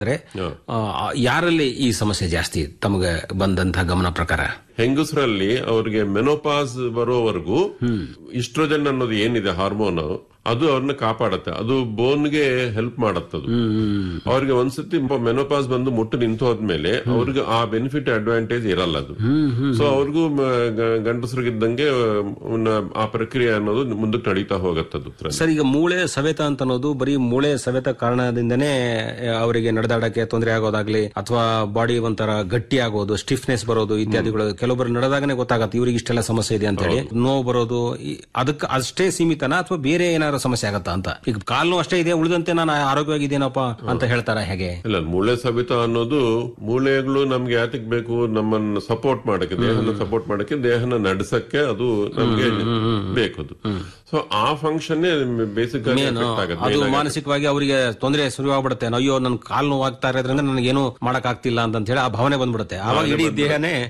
ಅಂದ್ರೆ ಆ, ಯಾರಲ್ಲಿ ಈ ಸಮಸ್ಯೆ ಜಾಸ್ತಿ ತಮಗೆ ಬಂದಂತಹ ಗಮನ ಪ್ರಕಾರ ಹೆಂಗಸರಲ್ಲಿ ಅವ್ರಿಗೆ ಮೆನೋಪಾಸ್ ಬರೋವರೆಗೂ ಇಸ್ಟ್ರೋಜನ್ ಅನ್ನೋದು ಏನಿದೆ ಹಾರ್ಮೋನ್ ಅದು ಅವ್ರನ್ನ ಕಾಪಾಡತ್ತೆ ಅದು ಬೋನ್ಗೆ ಹೆಲ್ಪ್ ಮಾಡತ್ತದು ಅವ್ರಿಗೆ ಒಂದ್ಸತಿ ಮೆನೋಪಾಸ್ ಬಂದು ಮುಟ್ಟು ನಿಂತು ಹೋದ್ಮೇಲೆ ಅವ್ರಿಗೆ ಆ ಬೆನಿಫಿಟ್ ಅಡ್ವಾಂಟೇಜ್ ಇರಲ್ಲ ಅದು ಸೊ ಅವ್ರಿಗೂ ಮ- ಗ- ಗಂಡಸರಿಗಿದ್ದಂಗೆ ಅವ್ನ ಆ ಪ್ರಕ್ರಿಯೆ ಅನ್ನೋದು ಮುಂದಕ್ಕೆ ನಡೀತಾ ಹೋಗತ್ತದು ಸರ್ ಈಗ ಮೂಳೆ ಸವೆತ ಅಂತ ಅನ್ನೋದು ಬರೀ ಮೂಳೆ ಸವೆತ ಕಾರಣದಿಂದನೇ ಅವರಿಗೆ ನಡೆದಾಡಕ್ಕೆ ತೊಂದರೆ ಆಗೋದಾಗ್ಲಿ ಅಥವಾ ಬಾಡಿ ಒಂಥರ ಗಟ್ಟಿ ಆಗೋದು ಸ್ಟಿಫ್ನೆಸ್ ಬರೋದು ಇತ್ಯಾದಿಗಳು ಕೆಲವೊಬ್ಬರು ನಡೆದಾಗನೇ ಗೊತ್ತಾಗತ್ತೆ ಇವ್ರಿಗೆ ಇಷ್ಟೆಲ್ಲ ಸಮಸ್ಯೆ ಇದೆ ಅಂತ ಹೇಳಿ ನೋವು ಬರೋದು ಈ- ಅದಕ್ಕೆ ಅಷ್ಟೇ ಸೀಮಿತನಾ ಅಥವಾ ಬೇರೆ ಏನಾದ್ರು ಸಮಸ್ಯೆ ಆಗತ್ತಾ ಅಂತ ಈಗ ಕಾಲು ಅಷ್ಟೇ ಇದೆ ಉಳಿದಂತೆ ನಾನು ಆರೋಗ್ಯವಾಗಿದ್ದೇನಪ್ಪ ಅಂತ ಹೇಳ್ತಾರ ಹೇಗೆ ಇಲ್ಲ ಮೂಳೆ ಸವಿತ ಅನ್ನೋದು ಮೂಳೆಗಳು ನಮ್ಗೆ ಯಾತಕ್ ಬೇಕು ನಮ್ಮನ್ನ ಸಪೋರ್ಟ್ ಮಾಡಕ್ಕೆ ದೇಹನ ಸಪೋರ್ಟ್ ಮಾಡಕ್ಕೆ ದೇಹನ ನಡೆಸಕ್ಕೆ ಅದು ನಮ್ಗೆ ಬೇಕು ಅದು ಸೊ ಆ ಫಂಕ್ಷನ್ ಬೇಸಿಕ್ ಆಗಿ affect ಆಗುತ್ತೆ. ಅದು Main ಆಗಿ ಮಾನಸಿಕವಾಗಿ ಅವರಿಗೆ ತೊಂದರೆ ಶುರುವಾಗ್ಬಿಡುತ್ತೆ ಅಯ್ಯೋ ನನ್ ಕಾಲು ನೋವಾಗ್ತಾ ಇರೋದ್ರಿಂದ ನನಗೇನು ಮಾಡಕ್ ಆಗ್ತಿಲ್ಲ ಅಂತ ಹೇಳಿ ಆ ಭಾವನೆ ಬಂದ್ಬಿಡುತ್ತೆ ಆವಾಗ ಇಡೀ ದೇಹನೇ